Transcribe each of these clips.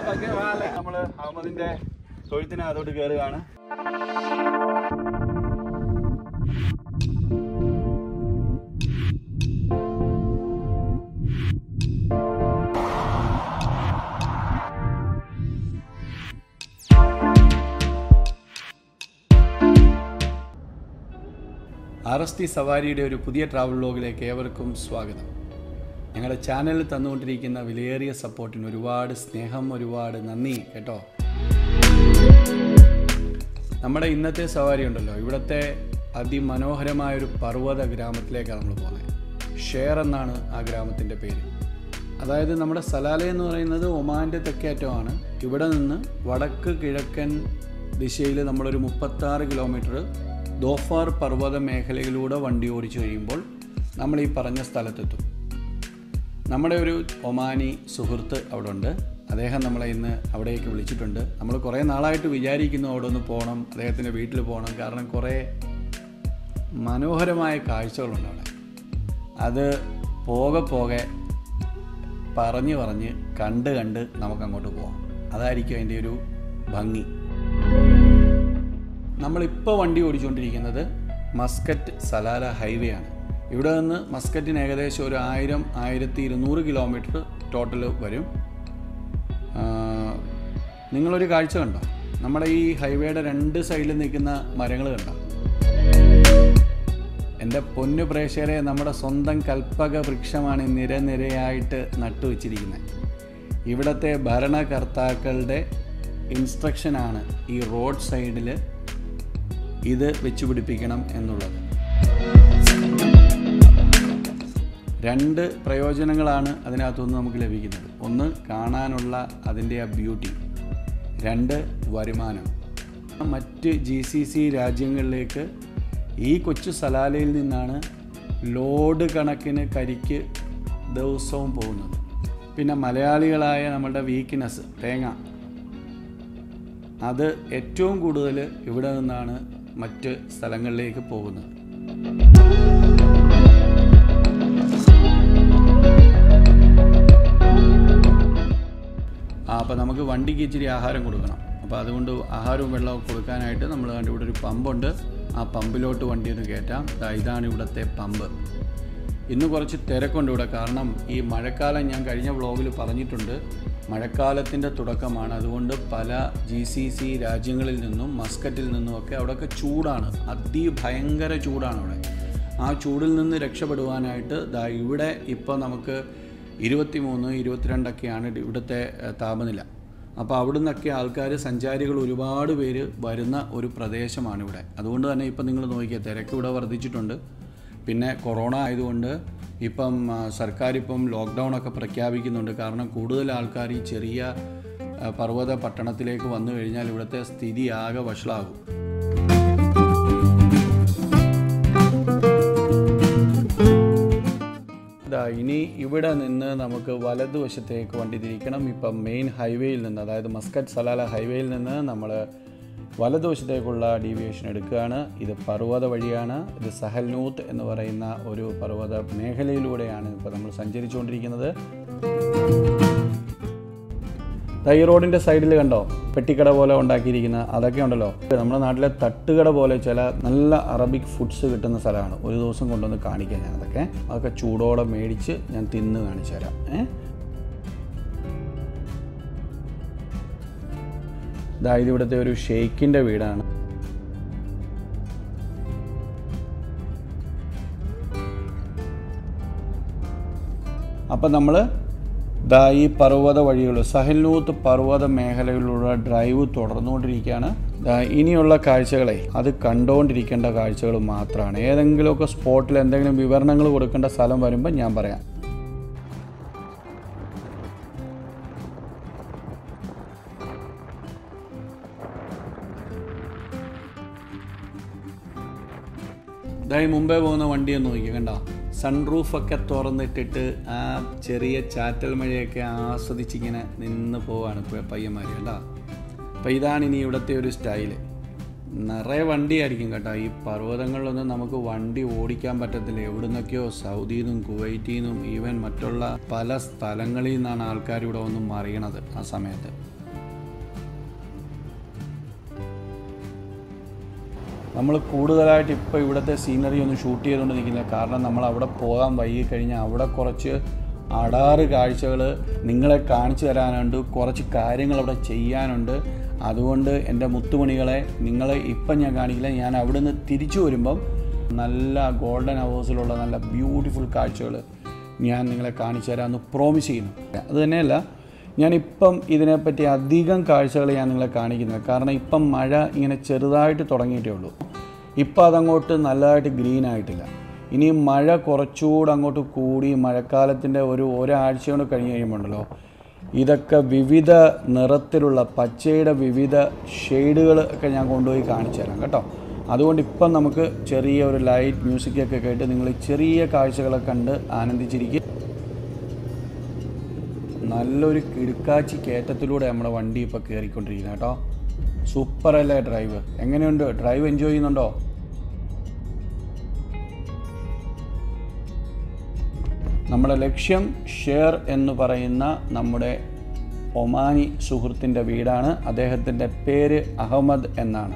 നമ്മള് അഹമ്മദിന്റെ തൊഴുത്തിനകത്തോട്ട് കയറുകയാണ് ആർ എസ് ടി സവാരിയുടെ ഒരു പുതിയ ട്രാവൽ വ്ലോഗിലേക്ക് ഏവർക്കും സ്വാഗതം ഞങ്ങളുടെ ചാനലിൽ തന്നുകൊണ്ടിരിക്കുന്ന വിലയേറിയ സപ്പോർട്ടിന് ഒരുപാട് സ്നേഹം ഒരുപാട് നന്ദി കേട്ടോ നമ്മുടെ ഇന്നത്തെ സവാരി ഉണ്ടല്ലോ ഇവിടുത്തെ അതിമനോഹരമായ ഒരു പർവ്വത ഗ്രാമത്തിലേക്കാണ് നമ്മൾ പോകുന്നത് ഷെയർ എന്നാണ് ആ ഗ്രാമത്തിൻ്റെ പേര് അതായത് നമ്മുടെ സലാല എന്ന് പറയുന്നത് ഒമാൻ്റെ തെക്കേറ്റമാണ് ഇവിടെ നിന്ന് വടക്ക് കിഴക്കൻ ദിശയിൽ നമ്മളൊരു മുപ്പത്താറ് കിലോമീറ്റർ ദോഫാർ പർവ്വത മേഖലയിലൂടെ വണ്ടി ഓടിച്ചു കഴിയുമ്പോൾ നമ്മൾ ഈ പറഞ്ഞ സ്ഥലത്തെത്തും നമ്മുടെ ഒരു ഒമാനി സുഹൃത്ത് അവിടെ ഉണ്ട് അദ്ദേഹം നമ്മളെ ഇന്ന് അവിടേക്ക് വിളിച്ചിട്ടുണ്ട് നമ്മൾ കുറേ നാളായിട്ട് വിചാരിക്കുന്നു അവിടെ ഒന്ന് പോകണം അദ്ദേഹത്തിൻ്റെ വീട്ടിൽ പോകണം കാരണം കുറേ മനോഹരമായ കാഴ്ചകളുണ്ട് അവിടെ അത് പോകെ പോകെ പറഞ്ഞ് പറഞ്ഞ് കണ്ട് കണ്ട് നമുക്ക് അങ്ങോട്ട് പോകാം അതായിരിക്കും അതിൻ്റെ ഒരു ഭംഗി നമ്മളിപ്പോൾ വണ്ടി ഓടിച്ചുകൊണ്ടിരിക്കുന്നത് മസ്കറ്റ് സലാല ഹൈവേ ആണ് ഇവിടെ നിന്ന് മസ്കറ്റിന് ഏകദേശം ഒരു ആയിരം ആയിരത്തി ഇരുന്നൂറ് കിലോമീറ്റർ ടോട്ടൽ വരും ആ, നിങ്ങളൊരു കാഴ്ച കണ്ടോ നമ്മുടെ ഈ ഹൈവേയുടെ രണ്ട് സൈഡിൽ നിൽക്കുന്ന മരങ്ങൾ കണ്ടോ എൻ്റെ പൊന്നു പ്രേക്ഷകരെ നമ്മുടെ സ്വന്തം കൽപ്പക വൃക്ഷമാണ് നിരനിരയായിട്ട് നട്ടുവച്ചിരിക്കുന്നത് ഇവിടുത്തെ ഭരണകർത്താക്കളുടെ ഇൻസ്ട്രക്ഷനാണ് ഈ റോഡ് സൈഡിൽ ഇത് വെച്ച് പിടിപ്പിക്കണം എന്നുള്ളത് രണ്ട് പ്രയോജനങ്ങളാണ് അതിനകത്തുനിന്ന് നമുക്ക് ലഭിക്കുന്നത് ഒന്ന് കാണാനുള്ള അതിൻ്റെ ആ ബ്യൂട്ടി രണ്ട് വരുമാനം മറ്റ് ജി സി സി രാജ്യങ്ങളിലേക്ക് ഈ കൊച്ചു സലാലയിൽ നിന്നാണ് ലോഡ് കണക്കിന് കരിക്ക് ദിവസവും പോകുന്നത് പിന്നെ മലയാളികളായ നമ്മളുടെ വീക്ക്നെസ് തേങ്ങ അത് ഏറ്റവും കൂടുതൽ ഇവിടെ നിന്നാണ് മറ്റ് സ്ഥലങ്ങളിലേക്ക് പോകുന്നത് ആ അപ്പോൾ നമുക്ക് വണ്ടിക്ക് ഇച്ചിരി ആഹാരം കൊടുക്കണം അപ്പോൾ അതുകൊണ്ട് ആഹാരവും വെള്ളവും കൊടുക്കാനായിട്ട് നമ്മൾ കണ്ട് ഇവിടെ ഒരു പമ്പുണ്ട് ആ പമ്പിലോട്ട് വണ്ടി ഒന്ന് കയറ്റാം ദാ ഇതാണ് ഇവിടുത്തെ പമ്പ് ഇന്ന് കുറച്ച് തിരക്കുണ്ട് ഇവിടെ കാരണം ഈ മഴക്കാലം ഞാൻ കഴിഞ്ഞ വ്ളോഗിൽ പറഞ്ഞിട്ടുണ്ട് മഴക്കാലത്തിൻ്റെ തുടക്കമാണ് അതുകൊണ്ട് പല ജി സി സി രാജ്യങ്ങളിൽ നിന്നും മസ്കറ്റിൽ നിന്നുമൊക്കെ അവിടെയൊക്കെ ചൂടാണ് അതിഭയങ്കര ചൂടാണ് അവിടെ ആ ചൂടിൽ നിന്ന് രക്ഷപ്പെടുവാനായിട്ട് ദാ ഇവിടെ ഇപ്പോൾ നമുക്ക് ഇരുപത്തി മൂന്ന് ഇരുപത്തിരണ്ടൊക്കെയാണ് ഇവിടുത്തെ ഏഹ്, താപനില അപ്പോൾ അവിടെ നിന്നൊക്കെ ആൾക്കാർ സഞ്ചാരികൾ ഒരുപാട് പേര് വരുന്ന ഒരു പ്രദേശമാണ് ഇവിടെ അതുകൊണ്ട് തന്നെ ഇപ്പം നിങ്ങൾ നോക്കിയാൽ തിരക്ക് ഇവിടെ വർദ്ധിച്ചിട്ടുണ്ട് പിന്നെ കൊറോണ ആയതുകൊണ്ട് ഇപ്പം ആ, സർക്കാർ ഇപ്പം ലോക്ക്ഡൗൺ ഒക്കെ പ്രഖ്യാപിക്കുന്നുണ്ട് കാരണം കൂടുതൽ ആൾക്കാർ ഈ ചെറിയ ആ, പർവ്വത പട്ടണത്തിലേക്ക് വന്നു കഴിഞ്ഞാൽ ഇവിടുത്തെ സ്ഥിതി ആകെ വഷളാകും ഇതാ ഇനി ഇവിടെ നിന്ന് നമുക്ക് വലതുവശത്തേക്ക് വണ്ടി തിരിക്കണം ഇപ്പം മെയിൻ ഹൈവേയിൽ നിന്ന് അതായത് മസ്കറ്റ് സലാല ഹൈവേയിൽ നിന്ന് നമ്മൾ വലതുവശത്തേക്കുള്ള ഡീവിയേഷൻ എടുക്കുകയാണ് ഇത് പർവ്വത വഴിയാണ് ഇത് സഹൽനൂത്ത് എന്ന് പറയുന്ന ഒരു പർവ്വത മേഖലയിലൂടെയാണ് ഇപ്പോൾ നമ്മൾ സഞ്ചരിച്ചുകൊണ്ടിരിക്കുന്നത് ദാ ഈ റോഡിൻ്റെ സൈഡിൽ കണ്ടോ പെട്ടിക്കട പോലെ ഉണ്ടാക്കിയിരിക്കുന്ന അതൊക്കെ ഉണ്ടല്ലോ നമ്മുടെ നാട്ടിലെ തട്ടുകട പോലെ ചില നല്ല അറബിക് ഫുഡ്സ് കിട്ടുന്ന സ്ഥലമാണ് ഒരു ദിവസം കൊണ്ടുവന്ന് കാണിക്കാം ഞാൻ അതൊക്കെ അതൊക്കെ ചൂടോടെ മേടിച്ച് ഞാൻ തിന്ന് കാണിച്ചു തരാം ഏ ഇതാ ഇത് ഇവിടുത്തെ ഒരു ഷെയ്ക്കിൻ്റെ വീടാണ് അപ്പം നമ്മൾ ദാ ഈ പർവ്വത വഴികൾ സഹൽനൂത്ത് പർവ്വത മേഖലകളിലുള്ള ഡ്രൈവ് തുടർന്നുകൊണ്ടിരിക്കുകയാണ് ദാ ഇനിയുള്ള കാഴ്ചകളെ അത് കണ്ടുകൊണ്ടിരിക്കേണ്ട കാഴ്ചകൾ മാത്രമാണ് ഏതെങ്കിലുമൊക്കെ സ്പോട്ടിൽ എന്തെങ്കിലും വിവരണങ്ങൾ കൊടുക്കേണ്ട സ്ഥലം വരുമ്പോൾ ഞാൻ പറയാം ഇതായി മുമ്പേ പോകുന്ന വണ്ടി ഒന്ന് നോക്കി കണ്ടോ സൺറൂഫൊക്കെ തുറന്നിട്ടിട്ട് ആ ചെറിയ ചാറ്റൽ മഴയൊക്കെ ആസ്വദിച്ചിങ്ങനെ നിന്ന് പോവാണ് ഇപ്പൊ പയ്യന്മാർ കണ്ടോ അപ്പോൾ ഇതാണ് ഇനി ഇവിടുത്തെ ഒരു സ്റ്റൈല് നിറയെ വണ്ടിയായിരിക്കും കേട്ടോ ഈ പർവ്വതങ്ങളിലൊന്നും നമുക്ക് വണ്ടി ഓടിക്കാൻ പറ്റത്തില്ല എവിടുന്നൊക്കെയോ സൗദിയിൽ നിന്നും കുവൈറ്റിൽ നിന്നും ഈവൻ മറ്റുള്ള പല സ്ഥലങ്ങളിൽ നിന്നാണ് ആൾക്കാർ ഇവിടെ വന്ന് മറിയണത് ആ സമയത്ത് നമ്മൾ കൂടുതലായിട്ട് ഇപ്പോൾ ഇവിടുത്തെ സീനറി ഒന്നും ഷൂട്ട് ചെയ്തുകൊണ്ട് നിൽക്കില്ല കാരണം നമ്മൾ അവിടെ പോകാൻ വൈകി കഴിഞ്ഞാൽ അവിടെ കുറച്ച് അടാറ് കാഴ്ചകൾ നിങ്ങളെ കാണിച്ചു തരാനുണ്ട് കുറച്ച് കാര്യങ്ങൾ അവിടെ ചെയ്യാനുണ്ട് അതുകൊണ്ട് എൻ്റെ മുത്തുമണികളെ നിങ്ങളെ ഇപ്പം ഞാൻ കാണിക്കില്ല ഞാൻ അവിടെ നിന്ന് തിരിച്ചു വരുമ്പം നല്ല ഗോൾഡൻ ഹവേഴ്സിലുള്ള നല്ല ബ്യൂട്ടിഫുൾ കാഴ്ചകൾ ഞാൻ നിങ്ങളെ കാണിച്ചു തരാമെന്ന് പ്രോമിസ് ചെയ്യുന്നു അത് തന്നെയല്ല ഞാനിപ്പം ഇതിനെപ്പറ്റി അധികം കാഴ്ചകൾ ഞാൻ നിങ്ങളെ കാണിക്കുന്നത് കാരണം ഇപ്പം മഴ ഇങ്ങനെ ചെറുതായിട്ട് തുടങ്ങിയിട്ടേ ഉള്ളൂ ഇപ്പം അതങ്ങോട്ട് നല്ലതായിട്ട് ഗ്രീൻ ആയിട്ടില്ല ഇനി മഴ കുറച്ചുകൂടെ അങ്ങോട്ട് കൂടി മഴക്കാലത്തിൻ്റെ ഒരു ഒരാഴ്ച കൊണ്ട് കഴിഞ്ഞ് കഴിയുമ്പോണ്ടല്ലോ ഇതൊക്കെ വിവിധ നിറത്തിലുള്ള പച്ചയുടെ വിവിധ ഷെയ്ഡുകൾ ഒക്കെ ഞാൻ കൊണ്ടുപോയി കാണിച്ചു തരാം കേട്ടോ അതുകൊണ്ട് ഇപ്പം നമുക്ക് ചെറിയ ഒരു ലൈറ്റ് മ്യൂസിക്കൊക്കെ കേട്ട് നിങ്ങൾ ചെറിയ കാഴ്ചകളൊക്കെ കണ്ട് ആനന്ദിച്ചിരിക്കുക നല്ലൊരു കിടുക്കാച്ചി കയറ്റത്തിലൂടെ നമ്മുടെ വണ്ടി ഇപ്പോൾ കയറിക്കൊണ്ടിരിക്കുന്നത് കേട്ടോ സൂപ്പറല്ലേ ഡ്രൈവ് എങ്ങനെയുണ്ട് ഡ്രൈവ് എൻജോയ് ചെയ്യുന്നുണ്ടോ നമ്മുടെ ലക്ഷ്യം ഷെയർ എന്ന് പറയുന്ന നമ്മുടെ ഒമാനി സുഹൃത്തിൻ്റെ വീടാണ് അദ്ദേഹത്തിൻ്റെ പേര് അഹമ്മദ് എന്നാണ്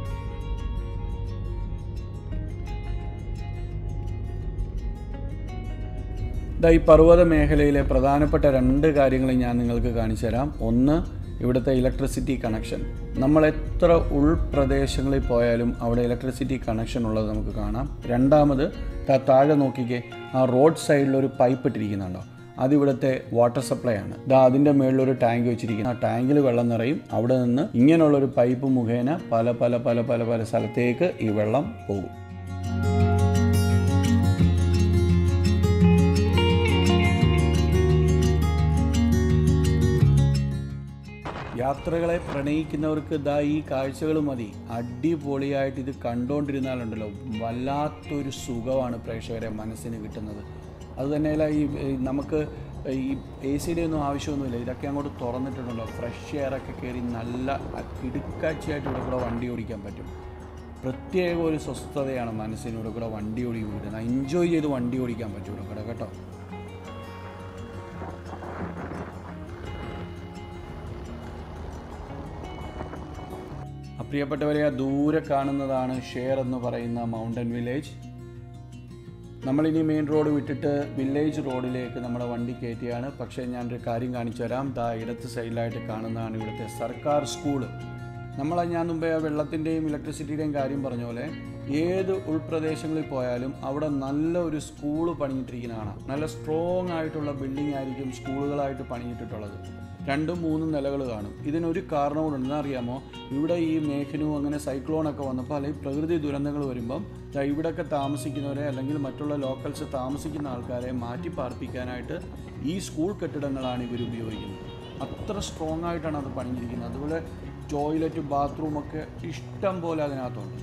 ദാ ഈ പർവ്വത മേഖലയിലെ പ്രധാനപ്പെട്ട രണ്ട് കാര്യങ്ങൾ ഞാൻ നിങ്ങൾക്ക് കാണിച്ചു തരാം ഒന്ന് ഇവിടുത്തെ ഇലക്ട്രിസിറ്റി കണക്ഷൻ നമ്മൾ എത്ര ഉൾപ്രദേശങ്ങളിൽ പോയാലും അവിടെ ഇലക്ട്രിസിറ്റി കണക്ഷൻ ഉള്ളത് നമുക്ക് കാണാം രണ്ടാമത് ദാ താഴെ നോക്കിക്കേ ആ റോഡ് സൈഡിൽ ഒരു പൈപ്പ് ഇട്ടിരിക്കുന്നുണ്ടോ അതിവിടുത്തെ വാട്ടർ സപ്ലൈ ആണ് ദാ അതിൻ്റെ മുകളിലൊരു ടാങ്ക് വെച്ചിരിക്കുന്നു ആ ടാങ്കിൽ വെള്ളം നിറയും അവിടെ നിന്ന് ഇങ്ങനെയുള്ളൊരു പൈപ്പ് മുഖേന പല പല പല പല പല സ്ഥലത്തേക്ക് ഈ വെള്ളം പോകും യാത്രകളെ പ്രണയിക്കുന്നവർക്ക് ദാ ഈ കാഴ്ചകൾ മതി അടിപൊളിയായിട്ട് ഇത് കണ്ടുകൊണ്ടിരുന്നാലുണ്ടല്ലോ വല്ലാത്തൊരു സുഖമാണ് പ്രേക്ഷകരെ മനസ്സിന് കിട്ടുന്നത് അതുതന്നെയല്ല ഈ ഈ നമുക്ക് ഈ എ സിയുടെ ഒന്നും ആവശ്യമൊന്നുമില്ല ഇതൊക്കെ അങ്ങോട്ട് തുറന്നിട്ടുണ്ടല്ലോ ഫ്രഷ് എയർ ഒക്കെ കയറി നല്ല കിടുക്കാഴ്ചയായിട്ട് ഇവിടെ കൂടെ വണ്ടി ഓടിക്കാൻ പറ്റും പ്രത്യേക ഒരു സ്വസ്ഥതയാണ് മനസ്സിന് ഇവിടെ കൂടെ വണ്ടി ഓടിക്കാൻ പറ്റുന്നത് എൻജോയ് ചെയ്ത് വണ്ടി ഓടിക്കാൻ പറ്റും ഇവിടെ കൂടെ കേട്ടോ പ്രിയപ്പെട്ടവരെ ആ ദൂരെ കാണുന്നതാണ് ഷെയർ എന്ന് പറയുന്ന മൗണ്ടൻ വില്ലേജ് നമ്മളിനി മെയിൻ റോഡ് വിട്ടിട്ട് വില്ലേജ് റോഡിലേക്ക് നമ്മുടെ വണ്ടി കയറ്റിയാണ് പക്ഷേ ഞാനൊരു കാര്യം കാണിച്ചു തരാം ദാ ഇടത്ത് സൈഡിലായിട്ട് കാണുന്നതാണ് ഇവിടുത്തെ സർക്കാർ സ്കൂള് നമ്മൾ ഞാൻ മുമ്പേ ആ വെള്ളത്തിൻ്റെയും ഇലക്ട്രിസിറ്റിയുടെയും കാര്യം പറഞ്ഞ പോലെ ഏത് ഉൾപ്രദേശങ്ങളിൽ പോയാലും അവിടെ നല്ല ഒരു സ്കൂള് പണിഞ്ഞിട്ടിരിക്കുന്ന കാണാം നല്ല സ്ട്രോങ് ആയിട്ടുള്ള ബിൽഡിംഗ് ആയിരിക്കും സ്കൂളുകളായിട്ട് പണിഞ്ഞിട്ടിട്ടുള്ളത് രണ്ടും മൂന്നും നിലകൾ കാണും ഇതിനൊരു കാരണം കൂടെ ഉണ്ടെന്ന് അറിയാമോ ഇവിടെ ഈ മേഘനു അങ്ങനെ സൈക്ലോണൊക്കെ വന്നപ്പോൾ അല്ലെങ്കിൽ പ്രകൃതി ദുരന്തങ്ങൾ വരുമ്പം ദാ ഇവിടെയൊക്കെ താമസിക്കുന്നവരെ അല്ലെങ്കിൽ മറ്റുള്ള ലോക്കൽസ് താമസിക്കുന്ന ആൾക്കാരെ മാറ്റി പാർപ്പിക്കാനായിട്ട് ഈ സ്കൂൾ കെട്ടിടങ്ങളാണ് ഇവർ ഉപയോഗിക്കുന്നത് അത്ര സ്ട്രോങ് ആയിട്ടാണ് അത് പണിഞ്ഞിരിക്കുന്നത് അതുപോലെ ടോയ്ലറ്റ് ബാത്റൂം ഒക്കെ ഇഷ്ടം പോലെ അതിനകത്തുണ്ട്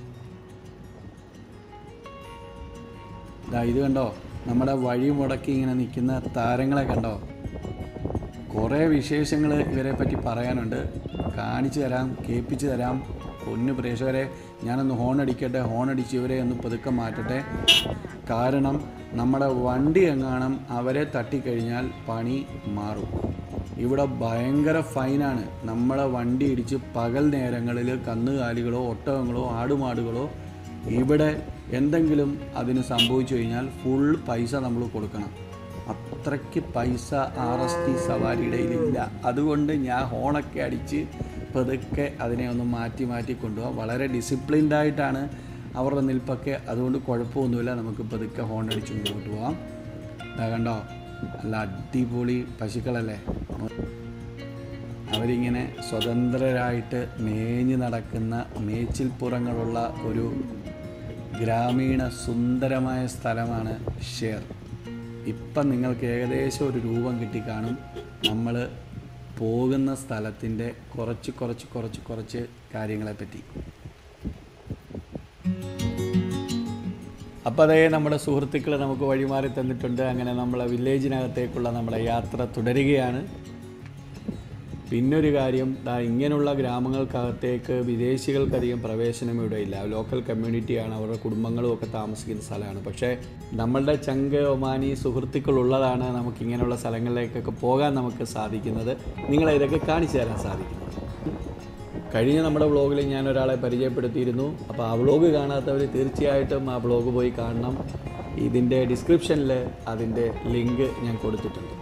ദാ ഇത് കണ്ടോ നമ്മുടെ വഴി മുടക്കി ഇങ്ങനെ നിൽക്കുന്ന താരങ്ങളെ കണ്ടോ കുറേ വിശേഷങ്ങൾ ഇവരെ പറ്റി പറയാനുണ്ട് കാണിച്ചു തരാം കേൾപ്പിച്ചു തരാം പൊന്നു പ്രേക്ഷകരെ ഞാനൊന്ന് ഹോൺ അടിക്കട്ടെ ഹോൺ അടിച്ച് ഇവരെ ഒന്ന് പതുക്കെ മാറ്റട്ടെ കാരണം നമ്മുടെ വണ്ടി എങ്ങാണം അവരെ തട്ടിക്കഴിഞ്ഞാൽ പണി മാറും ഇവിടെ ഭയങ്കര ഫൈനാണ് നമ്മളെ വണ്ടി ഇടിച്ച് പകൽ നേരങ്ങളിൽ കന്നുകാലികളോ ഒട്ടകങ്ങളോ ആടുമാടുകളോ ഇവിടെ എന്തെങ്കിലും അതിന് സംഭവിച്ചു കഴിഞ്ഞാൽ ഫുൾ പൈസ നമ്മൾ കൊടുക്കണം അത്രയ്ക്ക് പൈസ ആർ എസ് ടി സവാരിയുടെ ഇല്ല അതുകൊണ്ട് ഞാൻ ഹോണൊക്കെ അടിച്ച് പതുക്കെ അതിനെ ഒന്ന് മാറ്റി മാറ്റി കൊണ്ടുപോകാം വളരെ ഡിസിപ്ലിൻഡ് ആയിട്ടാണ് അവരുടെ നിൽപ്പൊക്കെ അതുകൊണ്ട് കുഴപ്പമൊന്നുമില്ല നമുക്ക് പതുക്കെ ഹോൺ അടിച്ച് മുമ്പോട്ട് പോകാം ദാ കണ്ടോ നല്ല അടിപൊളി പശുക്കളല്ലേ അവരിങ്ങനെ സ്വതന്ത്രരായിട്ട് മേഞ്ഞു നടക്കുന്ന മേച്ചിൽപ്പുറങ്ങളുള്ള ഒരു ഗ്രാമീണ സുന്ദരമായ സ്ഥലമാണ് ഷെയർ ഇപ്പം നിങ്ങൾക്ക് ഏകദേശം ഒരു രൂപം കിട്ടിക്കാണും നമ്മൾ പോകുന്ന സ്ഥലത്തിൻ്റെ കുറച്ച് കുറച്ച് കുറച്ച് കുറച്ച് കാര്യങ്ങളെപ്പറ്റി അപ്പോൾ അതേ നമ്മുടെ സുഹൃത്തുക്കൾ നമുക്ക് വഴിമാറി തന്നിട്ടുണ്ട് അങ്ങനെ നമ്മളെ വില്ലേജിനകത്തേക്കുള്ള നമ്മുടെ യാത്ര തുടരുകയാണ് പിന്നൊരു കാര്യം ദാ ഇങ്ങനെയുള്ള ഗ്രാമങ്ങൾക്കകത്തേക്ക് വിദേശികൾക്കധികം പ്രവേശനം ഇവിടെ ഇല്ല ലോക്കൽ കമ്മ്യൂണിറ്റിയാണ് അവരുടെ കുടുംബങ്ങളും ഒക്കെ താമസിക്കുന്ന സ്ഥലമാണ് പക്ഷേ നമ്മളുടെ ചങ്ക് ഒമാനി സുഹൃത്തുക്കളുള്ളതാണ് നമുക്ക് ഇങ്ങനെയുള്ള സ്ഥലങ്ങളിലേക്കൊക്കെ പോകാൻ നമുക്ക് സാധിക്കുന്നത് നിങ്ങളെ ഇതൊക്കെ കാണിച്ചു തരാൻ സാധിക്കുന്നത് കഴിഞ്ഞ നമ്മുടെ വ്ളോഗിൽ ഞാൻ ഒരാളെ പരിചയപ്പെടുത്തിയിരുന്നു അപ്പോൾ ആ വ്ളോഗ് കാണാത്തവർ തീർച്ചയായിട്ടും ആ വ്ളോഗ് പോയി കാണണം ഇതിൻ്റെ ഡിസ്ക്രിപ്ഷനിൽ അതിൻ്റെ ലിങ്ക് ഞാൻ കൊടുത്തിട്ടുണ്ട്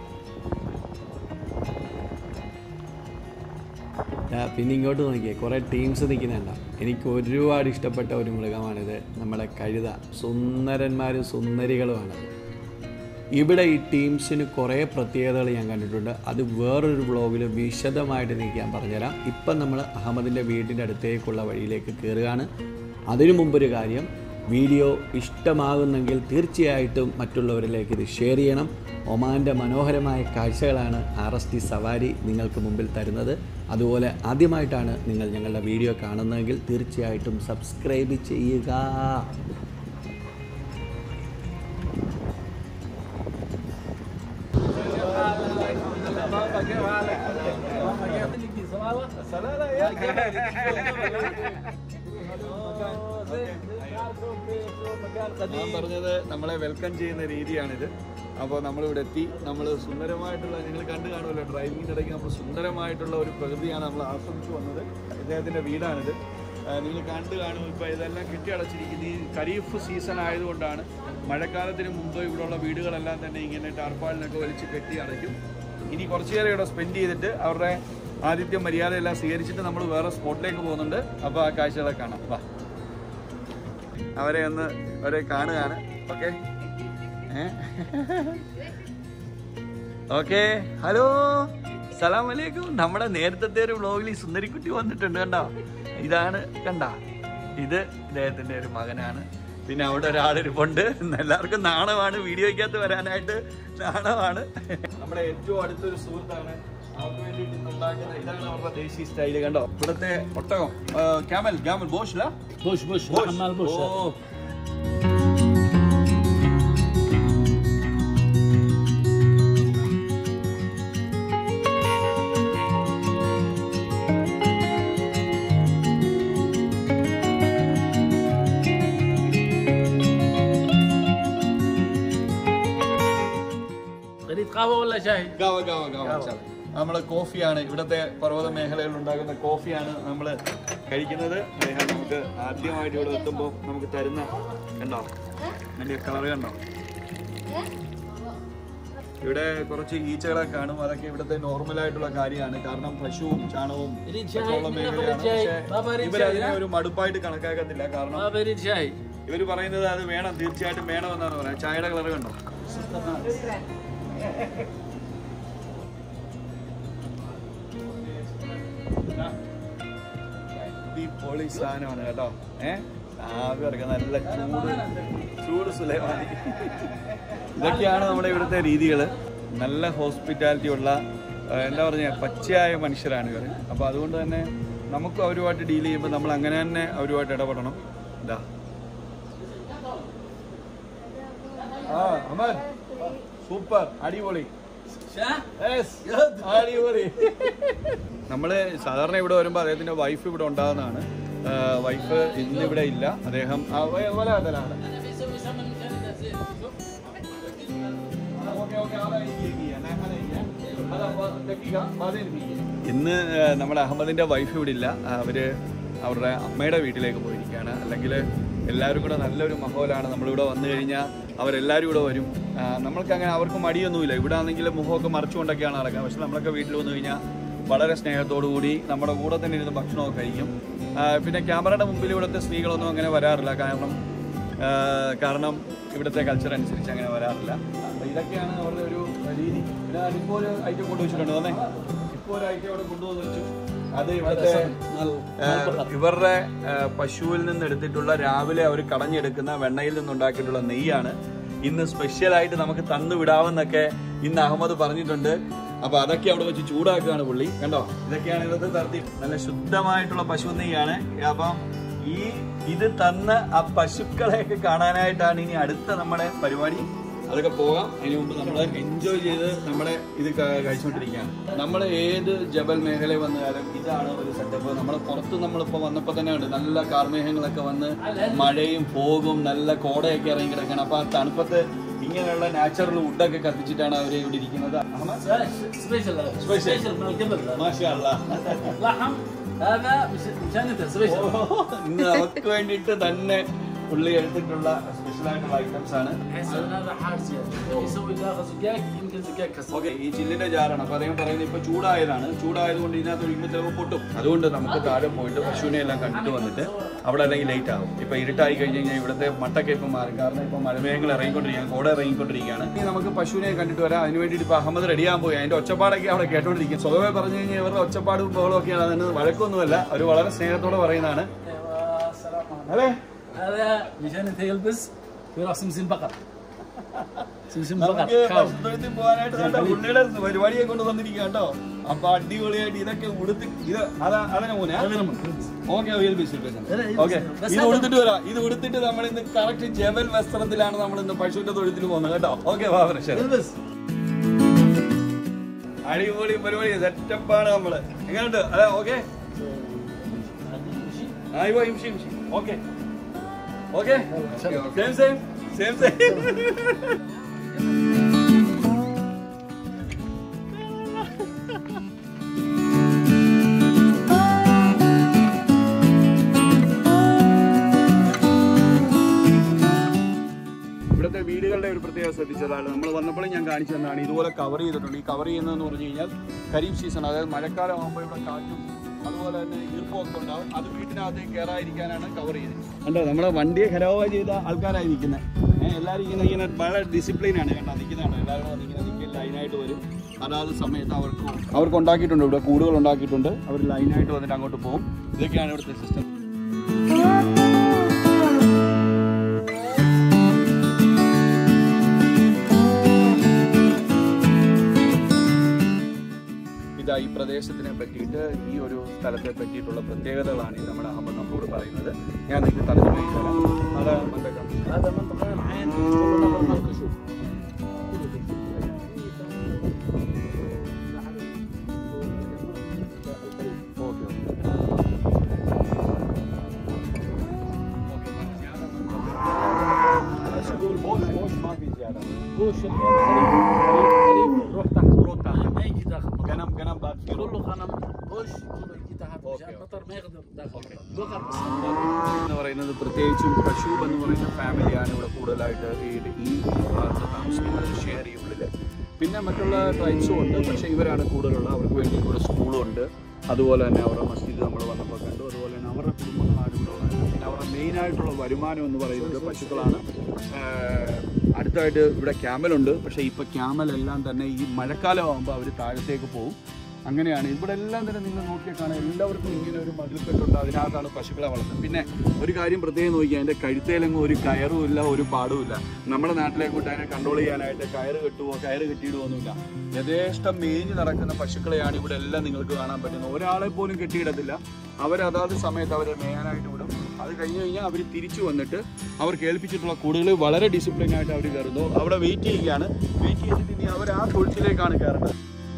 ദാ പിന്നെ ഇങ്ങോട്ട് നോക്കിയേ കുറേ ടീംസ് നിൽക്കുന്നുണ്ട എനിക്ക് ഒരുപാട് ഇഷ്ടപ്പെട്ട ഒരു മൃഗമാണിത് നമ്മുടെ കഴുത സുന്ദരന്മാരും സുന്ദരികളുമാണ് ഇവിടെ ഈ ടീംസിന് കുറേ പ്രത്യേകതകൾ ഞാൻ കണ്ടിട്ടുണ്ട് അത് വേറൊരു വ്ളോഗിൽ വിശദമായിട്ട് എനിക്ക് ഞാൻ പറഞ്ഞുതരാം ഇപ്പം നമ്മൾ അഹമ്മദിൻ്റെ വീടിൻ്റെ അടുത്തേക്കുള്ള വഴിയിലേക്ക് കയറുകയാണ് അതിനു മുമ്പൊരു കാര്യം വീഡിയോ ഇഷ്ടമാകുന്നെങ്കിൽ തീർച്ചയായിട്ടും മറ്റുള്ളവരിലേക്ക് ഇത് ഷെയർ ചെയ്യണം ഒമാൻ്റെ മനോഹരമായ കാഴ്ചകളാണ് ആർ എസ് ടി സവാരി നിങ്ങൾക്ക് മുമ്പിൽ തരുന്നത് അതുപോലെ ആദ്യമായിട്ടാണ് നിങ്ങൾ ഞങ്ങളുടെ വീഡിയോ കാണുന്നതെങ്കിൽ തീർച്ചയായിട്ടും സബ്സ്ക്രൈബ് ചെയ്യുക ഞാൻ പറഞ്ഞത് നമ്മളെ വെൽക്കം ചെയ്യുന്ന രീതിയാണിത് അപ്പോൾ നമ്മളിവിടെ എത്തി നമ്മൾ സുന്ദരമായിട്ടുള്ള നിങ്ങൾ കണ്ടു കാണുമല്ലോ ഡ്രൈവിങ്ങിൻ്റെ ഇടയ്ക്ക് നമ്മൾ സുന്ദരമായിട്ടുള്ള ഒരു പ്രകൃതിയാണ് നമ്മൾ ആസ്വദിച്ചു വന്നത് ഇദ്ദേഹത്തിൻ്റെ വീടാണിത് നിങ്ങൾ കണ്ടു കാണും ഇപ്പോൾ ഇതെല്ലാം കെട്ടിയടച്ചിരിക്കുന്നത് ഈ ഖരീഫ് സീസൺ ആയതുകൊണ്ടാണ് മഴക്കാലത്തിന് മുമ്പ് ഇവിടെയുള്ള വീടുകളെല്ലാം തന്നെ ഇങ്ങനെ ടാർപ്പാളിനൊക്കെ വലിച്ച് കെട്ടി അടയ്ക്കും ഇനി കുറച്ചു നേരം ഇവിടെ സ്പെൻഡ് ചെയ്തിട്ട് അവരുടെ ആതിഥ്യ മര്യാദയെല്ലാം സ്വീകരിച്ചിട്ട് നമ്മൾ വേറെ സ്പോട്ടിലേക്ക് പോകുന്നുണ്ട് അപ്പോൾ ആ കാഴ്ചകളൊക്കെ കാണാം വാ അവരെ ഒന്ന് അവരെ കാണുകയാണ് ഓക്കെ ഓക്കെ ഹലോ സലാം വലൈക്കും നമ്മുടെ നേരത്തെ ഒരു വ്ളോഗിൽ ഈ സുന്ദരിക്കുട്ടി വന്നിട്ടുണ്ട് കണ്ടോ ഇതാണ് കണ്ട ഇത് ഇദ്ദേഹത്തിന്റെ ഒരു മകനാണ് പിന്നെ അവിടെ ഒരാളിരിപ്പുണ്ട് എല്ലാവർക്കും നാണമാണ് വീഡിയോയ്ക്കകത്ത് വരാനായിട്ട് നാണമാണ് നമ്മുടെ ഏറ്റവും അടുത്തൊരു സുഹൃത്താണ് അവർക്ക് വേണ്ടിയിട്ട് ഇന്ന് ഉണ്ടാക്കുന്ന ഇതാണ് അവരുടെ ദേശീയ സ്റ്റൈല് കണ്ടോ ഇവിടുത്തെ ഒട്ടകം ക്യാമൽ ക്യാമൽ ബോഷില بوش بوش حمال بوش ഓ تريد قهوه ولا شاي؟ ഗാവ ഗാവ ഗാവ നമ്മള് കോഫിയാണ് ഇവിടുത്തെ പർവ്വത മേഖലകളിൽ ഉണ്ടാകുന്ന കോഫിയാണ് നമ്മൾ കഴിക്കുന്നത് അദ്ദേഹം നമുക്ക് ആദ്യമായിട്ട് ഇവിടെ എത്തുമ്പോൾ നമുക്ക് തരുന്ന കണ്ടോ വലിയ കളർ കണ്ടോ ഇവിടെ കുറച്ച് ഈച്ചകളൊക്കെ കാണും അതൊക്കെ ഇവിടുത്തെ നോർമൽ ആയിട്ടുള്ള കാര്യമാണ് കാരണം പശുവും ചാണകവും تريد شاي؟ ഒക്കെ ഉള്ള من മേഖലയാണ് شاي؟ പക്ഷേ ما بريد ഇവരതിനെ شاي ഒരു മടുപ്പായിട്ട് കണക്കാക്കത്തില്ല കാരണം ما بريد شاي ഇവർ പറയുന്നത് അത് വേണം തീർച്ചയായിട്ടും വേണമെന്നാണ് പറയുന്നത് ചായയുടെ കളർ കണ്ടോ പൊളി സാധനമാണ് കേട്ടോ ഏ ആവി ഇറക്കുന്ന നല്ല ചൂട് ചൂട് സുലൈമാനി ഇതൊക്കെയാണ് നമ്മുടെ ഇവിടുത്തെ രീതികൾ നല്ല ഹോസ്പിറ്റാലിറ്റി ഉള്ള ആ, എന്താ പറഞ്ഞ പച്ചയായ മനുഷ്യരാണ് ഇവർ അപ്പോൾ അതുകൊണ്ട് തന്നെ നമുക്ക് അവരുമായിട്ട് ഡീൽ ചെയ്യുമ്പോൾ നമ്മൾ അങ്ങനെ തന്നെ അവരുമായിട്ട് ഇടപെടണം ഇതാ ആ അമൻ സൂപ്പർ അടിപൊളി Yes, അടിപൊളി നമ്മള് സാധാരണ ഇവിടെ വരുമ്പോൾ അദ്ദേഹത്തിന്റെ വൈഫ് ഇവിടെ ഉണ്ടാകുന്നതാണ് വൈഫ് ഇന്ന് ഇവിടെ ഇല്ല അദ്ദേഹം ആ, വ- വല അതിലാണ്. انا بيسوي سمن كندا زين شوف ഇന്ന് ആ, നമ്മുടെ അഹമ്മദിന്റെ വൈഫ് ഇവിടെ ഇല്ല ആ, അവര് അവരുടെ അമ്മയുടെ വീട്ടിലേക്ക് പോയിരിക്കുകയാണ് അല്ലെങ്കിൽ എല്ലാവരും കൂടെ നല്ലൊരു മഹോലാണ് നമ്മളിവിടെ വന്നു കഴിഞ്ഞാൽ അവരെല്ലാവരും ഇവിടെ വരും ആ, നമ്മൾക്ക് അങ്ങനെ അവർക്ക് മടിയൊന്നുമില്ല ഇവിടെ ആണെങ്കിൽ മുഖമൊക്കെ മറച്ചുകൊണ്ടൊക്കെയാണ് നടക്കുക പക്ഷെ നമ്മളൊക്കെ വീട്ടിൽ വന്നു കഴിഞ്ഞാൽ വളരെ സ്നേഹത്തോടു കൂടി നമ്മുടെ കൂടെ തന്നെ ഇരുന്ന് ഭക്ഷണമൊക്കെ കഴിക്കും ആ, പിന്നെ ക്യാമറയുടെ മുമ്പിൽ ഇവിടുത്തെ സ്ത്രീകളൊന്നും അങ്ങനെ വരാറില്ല കാരണം ആ, കാരണം ഇവിടുത്തെ കൾച്ചർ അനുസരിച്ച് അങ്ങനെ വരാറില്ല അപ്പൊ ഇതൊക്കെയാണ് അവരുടെ ഒരു രീതി പിന്നെ ഇപ്പോൾ ഒരു ഐറ്റം കൊണ്ടുവച്ചിട്ടുണ്ട് തന്നെ ഇപ്പോൾ ഒരു ഐറ്റം അവിടെ കൊണ്ടുവന്ന് വെച്ചു അത് ഇവിടുത്തെ ആ, ഇവരുടെ ആ, പശുവിൽ നിന്ന് എടുത്തിട്ടുള്ള രാവിലെ അവർ കടഞ്ഞെടുക്കുന്ന വെണ്ണയിൽ നിന്നുണ്ടാക്കിയിട്ടുള്ള നെയ്യാണ് ഇന്ന് സ്പെഷ്യലായിട്ട് നമുക്ക് തന്നു വിടാമെന്നൊക്കെ ഇന്ന് അഹമ്മദ് പറഞ്ഞിട്ടുണ്ട് അപ്പൊ അതൊക്കെ അവിടെ വെച്ച് ചൂടാക്കുകയാണ് പുള്ളി കണ്ടോ ഇതൊക്കെയാണ് ഇവിടുത്തെ തരത്തിൽ നല്ല ശുദ്ധമായിട്ടുള്ള പശു നെയ്യാണ് അപ്പം ഈ ഇത് തന്ന ആ പശുക്കളെയൊക്കെ കാണാനായിട്ടാണ് ഇനി അടുത്ത നമ്മുടെ പരിപാടി അതൊക്കെ പോകാം അതിന് മുമ്പ് നമ്മൾ എൻജോയ് ചെയ്ത് നമ്മുടെ ഇത് ക- കഴിച്ചുകൊണ്ടിരിക്കുകയാണ് നമ്മൾ ഏത് ജബൽ മേഖലയിൽ വന്നാലും ഇതാണ് ഒരു സെറ്റപ്പ് നമ്മൾ പുറത്ത് നമ്മളിപ്പോൾ വന്നപ്പോൾ തന്നെ ഉണ്ട് നല്ല കാർമേഘങ്ങളൊക്കെ വന്ന് മഴയും ഫോഗും നല്ല കോടയൊക്കെ ഇറങ്ങി കിടക്കണം അപ്പോൾ ആ തണുപ്പത്ത് ഇങ്ങനെയുള്ള നാച്ചുറൽ വുഡൊക്കെ കത്തിച്ചിട്ടാണ് അവർ ഇവിടെ ഇരിക്കുന്നത് അഹമ്മദ് سبيشل سبيشل من الجبل മാഷാ അല്ലാ. لحم هذا مش مشان انت سبيشل ഇന്ന് നമുക്ക് വേണ്ടിയിട്ട് തന്നെ പുള്ളി എടുത്തിട്ടുള്ള സ്പെഷ്യൽ ആയിട്ടുള്ള ഐറ്റംസ് ആണ് بحيث ان هذا حار زياده يسوي داخل زجاج يمكن زجاج كسر ഓക്കെ ഈ ചില്ലിന്റെ ജാറാണ് അപ്പൊ അദ്ദേഹം പറയുന്നത് ഇപ്പൊ ചൂടായതാണ് ചൂടായതുകൊണ്ട് ഇതിനകത്ത് ഒഴിക്കുമ്പോൾ ചിലപ്പോൾ പൊട്ടും അതുകൊണ്ട് നമുക്ക് താഴെ പോയിട്ട് പശുവിനെ എല്ലാം കണ്ടിട്ട് വന്നിട്ട് അവിടെ അല്ലെങ്കിൽ ലേറ്റ് ആകും ഇപ്പൊ ഇരുട്ടായി കഴിഞ്ഞ് കഴിഞ്ഞാൽ ഇവിടുത്തെ മട്ടൊക്കെ ഇപ്പം മാറും കാരണം ഇപ്പൊ മലമേഘങ്ങൾ ഇറങ്ങിക്കൊണ്ടിരിക്കുകയാണ് കോട ഇറങ്ങിക്കൊണ്ടിരിക്കുകയാണ് ഇനി നമുക്ക് പശുവിനെ കണ്ടിട്ട് വരാം അതിന് വേണ്ടിയിട്ട് ഇപ്പൊ അഹമ്മദ് റെഡിയാകാൻ പോയി അതിന്റെ ഒച്ചപ്പാടൊക്കെ അവിടെ കേട്ടോണ്ടിരിക്കും സ്വതവേ പറഞ്ഞു കഴിഞ്ഞാൽ ഇവരുടെ ഒച്ചപ്പാടും ബഹളവും ഒക്കെയാണ് അതിന് വഴക്കൊന്നുമല്ല അവർ വളരെ സ്നേഹത്തോടെ പറയുന്നതാണ് السلام عليكم അല്ലേ هذا مشان انت يلبس في راس سمسم بقر سمسم بقر നമുക്ക് كاو പശുത്തൊഴുത്തിൽ പോകാനായിട്ട് നല്ല പുള്ളിയുടെ പരിപാടിയെ കൊണ്ട് വന്നിരിക്കുക കേട്ടോ അപ്പൊ അടിപൊളിയായിട്ട് ഇതൊക്കെ ഉടുത്ത് ഇത് അതാ അതിനെ മോനെ ഓക്കെ ഓക്കെ ഇത് ഉടുത്തിട്ട് വരാം ഇത് ഉടുത്തിട്ട് നമ്മൾ ഇന്ന് കറക്റ്റ് ജബൽ വസ്ത്രത്തിലാണ് നമ്മൾ ഇന്ന് പശുവിന്റെ തൊഴുത്തിൽ പോകുന്നത് കേട്ടോ ഓക്കെ يلبس അടിപൊളി പരിപാടി സെറ്റപ്പാണ് നമ്മള് എങ്ങനെയുണ്ട് അതെ ഓക്കെ ആയിവോ ഇംഷി ഇംഷി okay okay same same same same ഇവിടുത്തെ വീടുകളുടെ ഒരു പ്രത്യേകത ശ്രദ്ധിച്ചതാണ് നമ്മൾ വന്നപ്പോഴും ഞാൻ കാണിച്ചു തന്നതാണ് ഇതുപോലെ കവർ ചെയ്തിട്ടുണ്ട് ഈ കവർ ചെയ്യുന്നതെന്ന് പറഞ്ഞു കഴിഞ്ഞാൽ ഖരീഫ് സീസൺ അതായത് മഴക്കാലം ആകുമ്പോൾ ഇവിടെ കാറ്റും അതുപോലെ തന്നെ ഈർപ്പമൊക്കെ ഉണ്ടാവും അത് വീട്ടിനകത്തേക്ക് കയറാതിരിക്കാനാണ് കവർ ചെയ്തത് കണ്ടോ നമ്മുടെ വണ്ടിയെ ഖരാബ് ചെയ്ത ആൾക്കാരായി നിൽക്കുന്നത് ഏഹ് എല്ലാവരും ഇങ്ങനെ ഇങ്ങനെ വളരെ ഡിസിപ്ലിനാണ് കണ്ടോ നിൽക്കുന്നതാണ് എല്ലാവരും വന്നിങ്ങനെ നിൽക്കുന്ന ലൈനായിട്ട് വരും അതാത് സമയത്ത് അവർക്ക് അവർക്ക് ഉണ്ടാക്കിയിട്ടുണ്ട് ഇവിടെ കൂടുകൾ ഉണ്ടാക്കിയിട്ടുണ്ട് അവർ ലൈനായിട്ട് വന്നിട്ട് അങ്ങോട്ട് പോകും ഇതൊക്കെയാണ് ഇവിടുത്തെ സിസ്റ്റം ഇതാ ഈ പ്രദേശത്തിനെ പറ്റിയിട്ട് ഈ ഒരു സ്ഥലത്തെ പറ്റിയിട്ടുള്ള പ്രത്യേകതകളാണ് ഈ നമ്മുടെ അഹമ്മദ് നമ്മോട് പറയുന്നത് ഞാൻ നിങ്ങൾക്ക് തലത്തിൽ പോയി തരാം അത് മറ്റേ هذا منطقه العين كله نهر مالكشوف ഓക്കെ بوش خريف روح تحت روح تحت. ما يجي داخل مطر. ഗനം ഗനം ബാക്കി كله غنم بوش كله يجي تحت أوكي، مشان أوكي. مطر ما يقدر داخل بقر بس എന്ന് പറയുന്നത് പ്രത്യേകിച്ചും പശൂബ് എന്ന് പറയുന്ന ഫാമിലിയാണ് ഇവിടെ കൂടുതലായിട്ട് ഈ ഈ ഭാഗത്ത് താമസിക്കുന്നത് ഷെയർ ഉള്ളിൽ പിന്നെ മറ്റുള്ള ട്രൈബ്സും ഉണ്ട് പക്ഷേ ഇവരാണ് കൂടുതലുള്ളത് അവർക്ക് വേണ്ടി ഇവിടെ സ്കൂളും ഉണ്ട് അതുപോലെ തന്നെ അവരുടെ മസ്ജിദ് നമ്മൾ വന്നപ്പോൾ കണ്ടു അതുപോലെ തന്നെ അവരുടെ കുടുംബങ്ങളാണ് ഇവിടെ ഉള്ളത് പിന്നെ അവരുടെ മെയിനായിട്ടുള്ള വരുമാനം എന്ന് പറയുന്നത് പശുക്കളാണ് ആഹ് അടുത്തായിട്ട് ഇവിടെ ക്യാമലുണ്ട് പക്ഷേ ഇപ്പോൾ ക്യാമലെല്ലാം തന്നെ ഈ മഴക്കാലം ആകുമ്പോൾ അവർ താഴത്തേക്ക് പോകും അങ്ങനെയാണ് ഇവിടെ എല്ലാം തന്നെ നിങ്ങൾ നോക്കിയാൽ കാണാം എല്ലാവർക്കും ഇങ്ങനെ ഒരു മതിൽക്കെട്ടുണ്ട് അതിനകത്താണ് പശുക്കളെ വളർത്തുന്നത് പിന്നെ ഒരു കാര്യം പ്രത്യേകം നോക്കിയാൽ അതിൻ്റെ കഴുത്തേലെങ്ങും ഒരു കയറും ഇല്ല ഒരു പാടും ഇല്ല നമ്മുടെ നാട്ടിലേക്ക് വിട്ട് അതിനെ കൺട്രോൾ ചെയ്യാനായിട്ട് കയറ് കെട്ടുവോ കയറ് കെട്ടിയിടുവോ ഒന്നുമില്ല യഥേഷ്ടം മേഞ്ഞ് നടക്കുന്ന പശുക്കളെയാണ് ഇവിടെ എല്ലാം നിങ്ങൾക്ക് കാണാൻ പറ്റുന്നത് ഒരാളെ പോലും കെട്ടിയിടത്തില്ല അവരതാത് സമയത്ത് അവരെ മേയാനായിട്ട് വിടും അത് കഴിഞ്ഞ് കഴിഞ്ഞാൽ അവർ തിരിച്ചു വന്നിട്ട് അവർ കേൾപ്പിച്ചിട്ടുള്ള കൂടുതൽ വളരെ ഡിസിപ്ലിൻ ആയിട്ട് അവർ കയറുന്നു അവിടെ വെയിറ്റ് ചെയ്യുകയാണ് വെയിറ്റ് ചെയ്തിട്ട് ഇനി അവർ ആ തൊഴുത്തിലേക്കാണ് കയറുന്നത്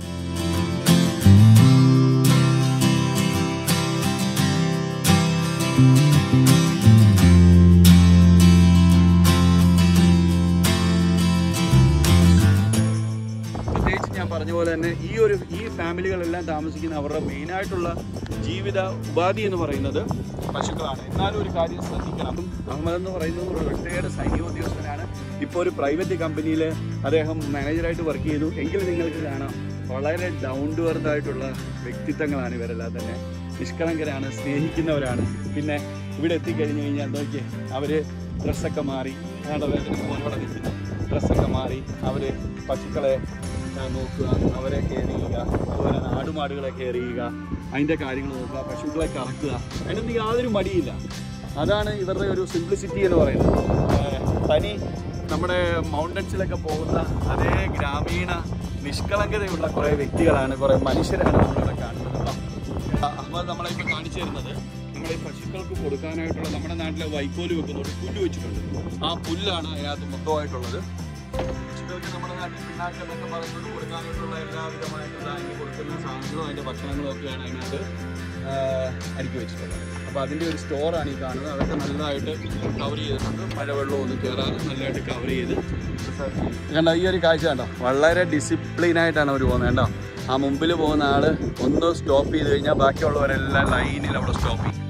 പ്രത്യേകിച്ച് ഞാൻ പറഞ്ഞ പോലെ തന്നെ ഈ ഒരു ഈ ഫാമിലികളെല്ലാം താമസിക്കുന്ന അവരുടെ മെയിനായിട്ടുള്ള ജീവിത ഉപാധി എന്ന് പറയുന്നത് പശുക്കളാണ് എന്നാലും ഒരു കാര്യം ശ്രദ്ധിക്കണം അഹമ്മദ് എന്ന് പറയുന്നത് ഒരു റിട്ടയേർഡ് സൈനികോദ്യോഗസ്ഥനാണ് ഇപ്പോൾ ഒരു പ്രൈവറ്റ് കമ്പനിയിൽ അദ്ദേഹം മാനേജറായിട്ട് വർക്ക് ചെയ്തു എങ്കിൽ നിങ്ങൾക്ക് കാണാം വളരെ ഡൗൺ ടു എർത്ത് ആയിട്ടുള്ള വ്യക്തിത്വങ്ങളാണ് ഇവരെല്ലാം തന്നെ നിഷ്കളങ്കരാണ് സ്നേഹിക്കുന്നവരാണ് പിന്നെ ഇവിടെ എത്തിക്കഴിഞ്ഞ് കഴിഞ്ഞാൽ നോക്കിയേ അവർ ഡ്രസ്സൊക്കെ മാറി അയാളുടെ വേദന പോലെ നിൽക്കുന്നു ഡ്രസ്സൊക്കെ മാറി അവർ പശുക്കളെ ആ, നോക്കുക അവരെ കെയർ ചെയ്യുക അതുപോലെ തന്നെ ആടുമാടുകളെ കെയർ ചെയ്യുക അതിൻ്റെ കാര്യങ്ങൾ നോക്കുക പശുക്കളെ കറക്കുക അതിനൊന്നും യാതൊരു മടിയില്ല അതാണ് ഇവരുടെ ഒരു സിംപ്ലിസിറ്റി എന്ന് പറയുന്നത് ആ, തനി നമ്മുടെ മൗണ്ടൻസിലൊക്കെ പോകുന്ന അതേ ഗ്രാമീണ നിഷ്കളങ്കതയുള്ള കുറേ വ്യക്തികളാണ് കുറേ മനുഷ്യരാണ് നമ്മളിവിടെ കാണുന്നത് കേട്ടോ. ആ, അഹമ്മദ് നമ്മളെ ഇപ്പോൾ കാണിച്ചു തരുന്നത് നമ്മൾ ഈ പശുക്കൾക്ക് കൊടുക്കാനായിട്ടുള്ള നമ്മുടെ നാട്ടിലെ വൈക്കോല് വെക്കുന്നുണ്ട് പുല്ല് വെച്ചിട്ടുണ്ട് ആ പുല്ലാണ് അതിനകത്ത് മൊത്തമായിട്ടുള്ളത് പശുക്കൾക്ക് നമ്മുടെ നാട്ടിൽ പിണ്ണാക്ക് എന്നൊക്കെ പറയുന്നത് കൊടുക്കാനായിട്ടുള്ള എല്ലാവിധമായിട്ടുള്ള അതിന് കൊടുക്കുന്ന സാധനങ്ങളും അതിൻ്റെ ഭക്ഷണങ്ങളും ഒക്കെയാണ് അതിനകത്ത് ആ, അടുക്കി വെച്ചിട്ടുള്ളത് അപ്പോൾ അതിൻ്റെ ഒരു സ്റ്റോറാണ് ഈ കാണുന്നത് അതൊക്കെ നല്ലതായിട്ട് കവർ ചെയ്തിട്ടുണ്ട് മഴവെള്ളം ഒന്നും കയറാതെ നല്ലതായിട്ട് കവർ ചെയ്ത് കണ്ടോ ഈ ഒരു കാഴ്ച കണ്ടോ വളരെ ഡിസിപ്ലിനായിട്ടാണ് അവർ പോകുന്നത് കണ്ടോ ആ മുമ്പിൽ പോകുന്ന ആള് ഒന്ന് സ്റ്റോപ്പ് ചെയ്ത് കഴിഞ്ഞാൽ ബാക്കിയുള്ളവരെല്ലാം ലൈനിൽ അവിടെ സ്റ്റോപ്പ് ചെയ്യും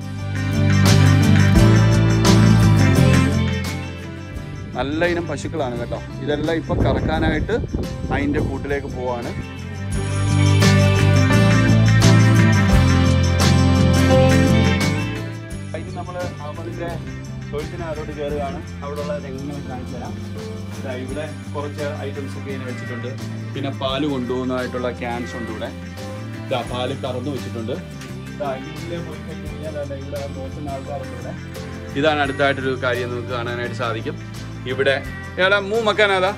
നല്ല ഇനം പശുക്കളാണ് കേട്ടോ ഇതെല്ലാം ഇപ്പൊ കറക്കാനായിട്ട് അതിന്റെ കൂട്ടിലേക്ക് പോവാണ് ഇനി നമ്മൾ അഹമ്മദിന്റെ തൊഴുത്തിനകത്തോട്ട് കയറുകയാണ് അവിടെയുള്ള രംഗങ്ങൾ കാണിച്ചു തരാം ദാ ഇവിടെ കുറച്ച് ഐറ്റംസ് ഒക്കെ ഇങ്ങനെ വെച്ചിട്ടുണ്ട് പിന്നെ പാല് കൊണ്ടുപോകുന്നതായിട്ടുള്ള ക്യാൻസ് ഉണ്ട് ഇവിടെ ദാ പാല് കറന്നു വെച്ചിട്ടുണ്ട് ദാ ഇതിലെ പോയി കഴിഞ്ഞ് കഴിഞ്ഞാൽ ദാ ഇവിടെ നോക്കുന്ന ആൾക്കാരുണ്ട് ഇവിടെ ഇതാണ് അടുത്തായിട്ടൊരു കാര്യം നമുക്ക് കാണാനായിട്ട് സാധിക്കും ഇവിടെ ഏടാ മൂ മക്കാനാതാ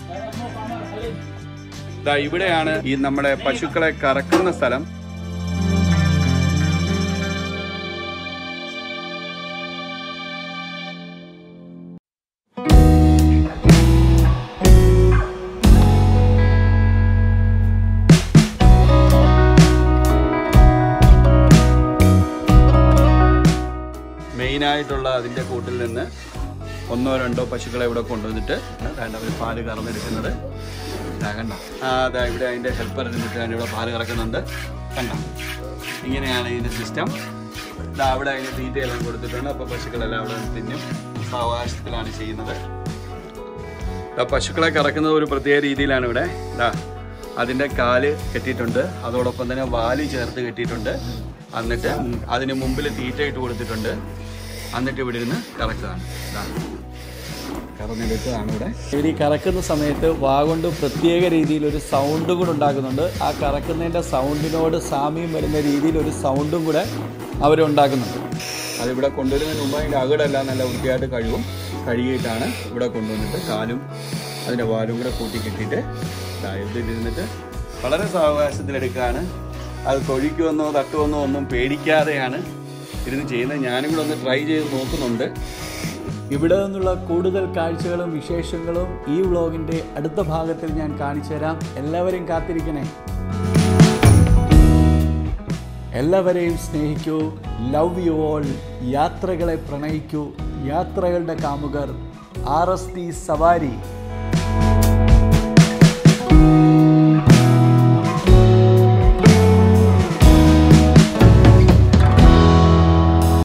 ദാ ഇവിടെയാണ് ഈ നമ്മുടെ പശുക്കളെ കറക്കുന്ന സ്ഥലം മെയിനായിട്ടുള്ള അതിൻ്റെ കൂട്ടിൽ നിന്ന് ഒന്നോ രണ്ടോ പശുക്കളെ ഇവിടെ കൊണ്ടുവന്നിട്ട് വേണ്ട ഒരു പാല് കറന്നെടുക്കുന്നത് ഇതാ കണ്ട ആ അതാ ഇവിടെ അതിൻ്റെ ഹെൽപ്പർ നിന്നിട്ട് അതിൻ്റെ ഇവിടെ പാല് കറക്കുന്നുണ്ട് കണ്ട ഇങ്ങനെയാണ് ഇതിൻ്റെ സിസ്റ്റം ഇതാ അവിടെ അതിന് തീറ്റയെല്ലാം കൊടുത്തിട്ടുണ്ട് അപ്പോൾ പശുക്കളെല്ലാം അവിടെ തിന്നും സാവകാശത്തിലാണ് ചെയ്യുന്നത് ദാ പശുക്കളെ കറക്കുന്നത് ഒരു പ്രത്യേക രീതിയിലാണ് ഇവിടെ ഇതാ അതിൻ്റെ കാല് കെട്ടിയിട്ടുണ്ട് അതോടൊപ്പം തന്നെ വാല് ചേർത്ത് കെട്ടിയിട്ടുണ്ട് എന്നിട്ട് അതിന് മുമ്പിൽ തീറ്റ ഇട്ട് കൊടുത്തിട്ടുണ്ട് എന്നിട്ട് ഇവിടെ ഇരുന്ന് കറക്കുകയാണ് ഇതാ കറന്നെടുത്തതാണ് ഇവിടെ ഇവിടെ ഈ കറക്കുന്ന സമയത്ത് വാ കൊണ്ട് പ്രത്യേക രീതിയിൽ ഒരു സൗണ്ട് കൂടെ ഉണ്ടാക്കുന്നുണ്ട് ആ കറക്കുന്നതിൻ്റെ സൗണ്ടിനോട് സാമ്യം വരുന്ന രീതിയിൽ ഒരു സൗണ്ടും കൂടെ അവരുണ്ടാക്കുന്നുണ്ട് അതിവിടെ കൊണ്ടുവരുന്നതിന് മുമ്പ് അതിൻ്റെ അകടെല്ലാം നല്ല വൃത്തിയായിട്ട് കഴുകും കഴുകിയിട്ടാണ് ഇവിടെ കൊണ്ടുവന്നിട്ട് കാലും അതിൻ്റെ വാലും കൂടെ കൂട്ടി കെട്ടിയിട്ട് ദാ ഇതിലിരുന്നിട്ട് വളരെ സാവകാശത്തിലെടുക്കുകയാണ് അത് തൊഴിക്കുമെന്നോ തട്ടുമെന്നോ ഒന്നും പേടിക്കാതെയാണ് ഇരുന്ന് ചെയ്യുന്നത് ഞാനും കൂടെ ഒന്ന് ട്രൈ ചെയ്ത് നോക്കുന്നുണ്ട് ഇവിടെ നിന്നുള്ള കൂടുതൽ കാഴ്ചകളും വിശേഷങ്ങളും ഈ വ്ളോഗിൻ്റെ അടുത്ത ഭാഗത്തിൽ ഞാൻ കാണിച്ചു തരാം എല്ലാവരെയും കാത്തിരിക്കണേ എല്ലാവരെയും സ്നേഹിക്കൂ ലവ് യു ഓൾ യാത്രകളെ പ്രണയിക്കൂ യാത്രകളുടെ കാമുകർ ആർ എസ് ടി സവാരി